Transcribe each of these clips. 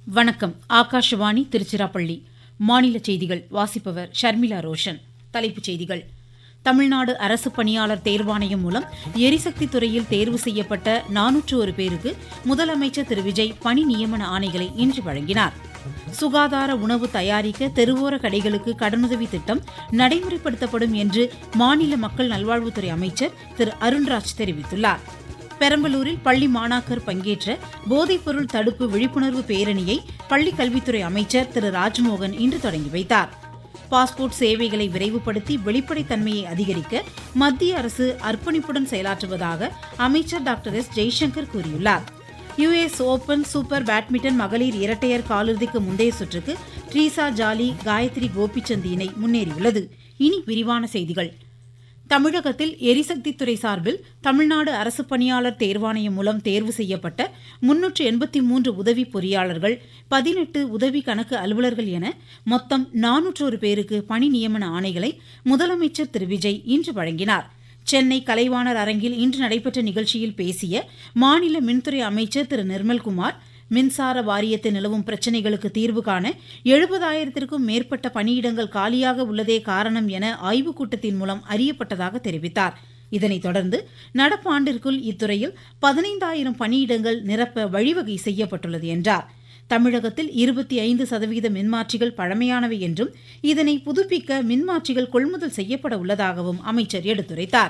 வணக்கம் ஆகாஷவாணி திருச்சிராப்பள்ளி மாநில செய்திகள் வாசிப்பவர் ஷர்மிளா ரோஷன் தலைப்புச் செய்திகள் தமிழ்நாடு அரசு பணியாளர் தேர்வாணையம் மூலம் எரிசக்தி துறையில் தேர்வு செய்யப்பட்ட நானூற்று ஒரு பேருக்கு முதலமைச்சர் திரு விஜய் பணி நியமன ஆணைகளை இன்று வழங்கினார் சுகாதார உணவு தயாரிக்க தெருவோர கடைகளுக்கு கடனுதவி திட்டம் நடைமுறைப்படுத்தப்படும் என்று மாநில மக்கள் நல்வாழ்வுத்துறை அமைச்சர் திரு அருண்ராஜ் தெரிவித்துள்ளார் பெரம்பலூரில் பள்ளி மாணாக்கர் பங்கேற்ற போதைப்பொருள் தடுப்பு விழிப்புணர்வு பேரணியை பள்ளிக் கல்வித்துறை அமைச்சர் திரு ராஜ்மோகன் இன்று தொடங்கி வைத்தார் பாஸ்போர்ட் சேவைகளை விரைவுபடுத்தி வெளிப்படைத்தன்மையை அதிகரிக்க மத்திய அரசு அர்ப்பணிப்புடன் செயலாற்றுவதாக அமைச்சர் டாக்டர் எஸ் ஜெய்சங்கர் கூறியுள்ளார் யுஎஸ் ஓபன் சூப்பர் பேட்மிண்டன் மகளிர் இரட்டையர் காலிறுதிக்கு முந்தைய சுற்றுக்கு ட்ரீசா ஜாலி காயத்ரி கோபிச்சந்த் இணை முன்னேறியுள்ளது இனி விரிவான செய்திகள் தமிழகத்தில் எரிசக்தித்துறை சார்பில் தமிழ்நாடு அரசு பணியாளர் தேர்வாணையம் மூலம் தேர்வு செய்யப்பட்ட முன்னூற்று எண்பத்தி மூன்று உதவி பொறியாளர்கள் பதினெட்டு உதவி கணக்கு அலுவலர்கள் என மொத்தம் நானூற்றொரு பேருக்கு பணி நியமன ஆணைகளை முதலமைச்சர் திரு விஜய் இன்று வழங்கினார் சென்னை கலைவாணர் அரங்கில் இன்று நடைபெற்ற நிகழ்ச்சியில் பேசிய மாநில மின்துறை அமைச்சர் திரு நிர்மல்குமார் மின்சார வாரியத்தில் நிலவும் பிரச்சினைகளுக்கு தீர்வு காண எழுபதாயிரத்திற்கும் மேற்பட்ட பணியிடங்கள் காலியாக உள்ளதே காரணம் என ஆய்வுக் கூட்டத்தின் மூலம் அறியப்பட்டதாக தெரிவித்தார் இதனைத் தொடர்ந்து நடப்பு ஆண்டிற்குள் இத்துறையில் பதினைந்தாயிரம் பணியிடங்கள் நிரப்ப வழிவகை செய்யப்பட்டுள்ளது என்றார் தமிழகத்தில் இருபத்தி ஐந்து சதவீத மின்மாற்றிகள் பழமையானவை என்றும் இதனை புதுப்பிக்க மின்மாற்றிகள் கொள்முதல் செய்யப்பட உள்ளதாகவும் அமைச்சர் எடுத்துரைத்தார்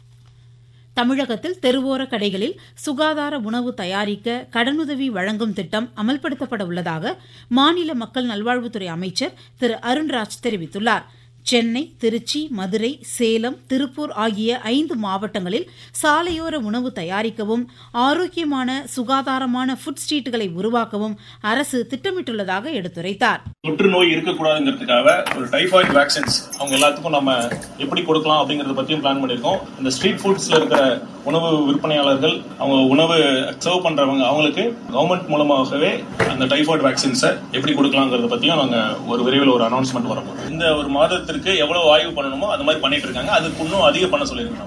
தமிழகத்தில் தெருவோர கடைகளில் சுகாதார உணவு தயாரிக்க கடனுதவி வழங்கும் திட்டம் அமல்படுத்தப்பட உள்ளதாக மாநில மக்கள் நல்வாழ்வுத்துறை அமைச்சர் திரு அருண்ராஜ் தெரிவித்துள்ளார் சென்னை திருச்சி மதுரை சேலம் திருப்பூர் ஆகிய ஐந்து மாவட்டங்களில் சாலையோர உணவு தயாரிக்கவும் ஆரோக்கியமான சுகாதாரமான ஃபுட் ஸ்ட்ரீட்டுகளை உருவாக்கவும் அரசு திட்டமிட்டுள்ளதாக எடுத்துரைத்தார் தொற்று நோய் இருக்கக்கூடாதுங்கிறதுக்காக ஒரு டைஃபாய்டு வேக்சின்ஸ் அவங்க எல்லாத்துக்கும் நம்ம எப்படி கொடுக்கலாம் அப்படிங்கறத பத்தியும் பிளான் பண்ணிருக்கோம் இந்த ஸ்ட்ரீட் ஃபுட்ஸ்ல இருக்கிற உணவு விற்பனையாளர்கள் அவங்க உணவு சர்வ் பண்றவங்க அவங்களுக்கு கவர்மெண்ட் மூலமாகவே அந்த டைஃபாய்டு வேக்சின்ஸை எப்படி கொடுக்கலாங்கிறத பத்தியும் நாங்க ஒரு விரைவில் ஒரு அனௌன்ஸ்மெண்ட் வரப்போம் இந்த ஒரு மாதத்திற்கு எவ்வளவு ஆய்வு பண்ணணுமோ அது மாதிரி பண்ணிட்டு இருக்காங்க அதுக்கு இன்னும் அதிக பண்ண சொல்லியிருக்காங்க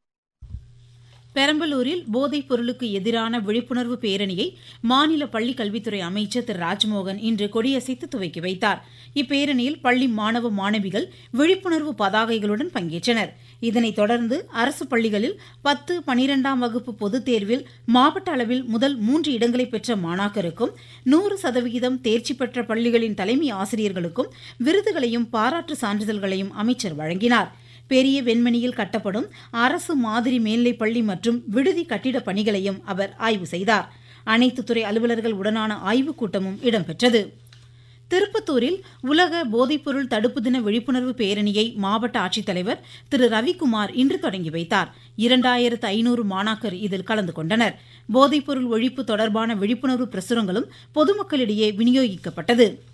பெரம்பலூரில் போதைப் பொருளுக்கு எதிரான விழிப்புணர்வு பேரணியை மாநில பள்ளிக் கல்வித்துறை அமைச்சர் திரு ராஜ்மோகன் இன்று கொடியசைத்து துவக்கி வைத்தார் இப்பேரணியில் பள்ளி மாணவ மாணவிகள் விழிப்புணர்வு பதாகைகளுடன் பங்கேற்றனர் இதனைத் தொடர்ந்து அரசு பள்ளிகளில் பத்து பனிரெண்டாம் வகுப்பு பொதுத் தேர்வில் மாவட்ட அளவில் முதல் மூன்று இடங்களை பெற்ற மாணாக்கருக்கும் நூறு சதவிகிதம் தேர்ச்சி பெற்ற பள்ளிகளின் தலைமை ஆசிரியர்களுக்கும் விருதுகளையும் பாராட்டு சான்றிதழ்களையும் அமைச்சர் வழங்கினார் பெரிய வெண்மணியில் கட்டப்படும் அரசு மாதிரி மேல்நிலைப் பள்ளி மற்றும் விடுதி கட்டிடப் பணிகளையும் அவர் ஆய்வு செய்தார் அனைத்து துறை அலுவலர்கள் உடனான ஆய்வுக் கூட்டமும் இடம்பெற்றது திருப்பத்தூரில் உலக போதைப்பொருள் தடுப்பு தின விழிப்புணர்வு பேரணியை மாவட்ட ஆட்சித்தலைவர் திரு ரவிக்குமார் இன்று தொடங்கி வைத்தார் இரண்டாயிரத்து ஐநூறு மாணாக்கர் இதில் கலந்து கொண்டனர் போதைப்பொருள் ஒழிப்பு தொடர்பான விழிப்புணர்வு பிரசுரங்களும் பொதுமக்களிடையே விநியோகிக்கப்பட்டது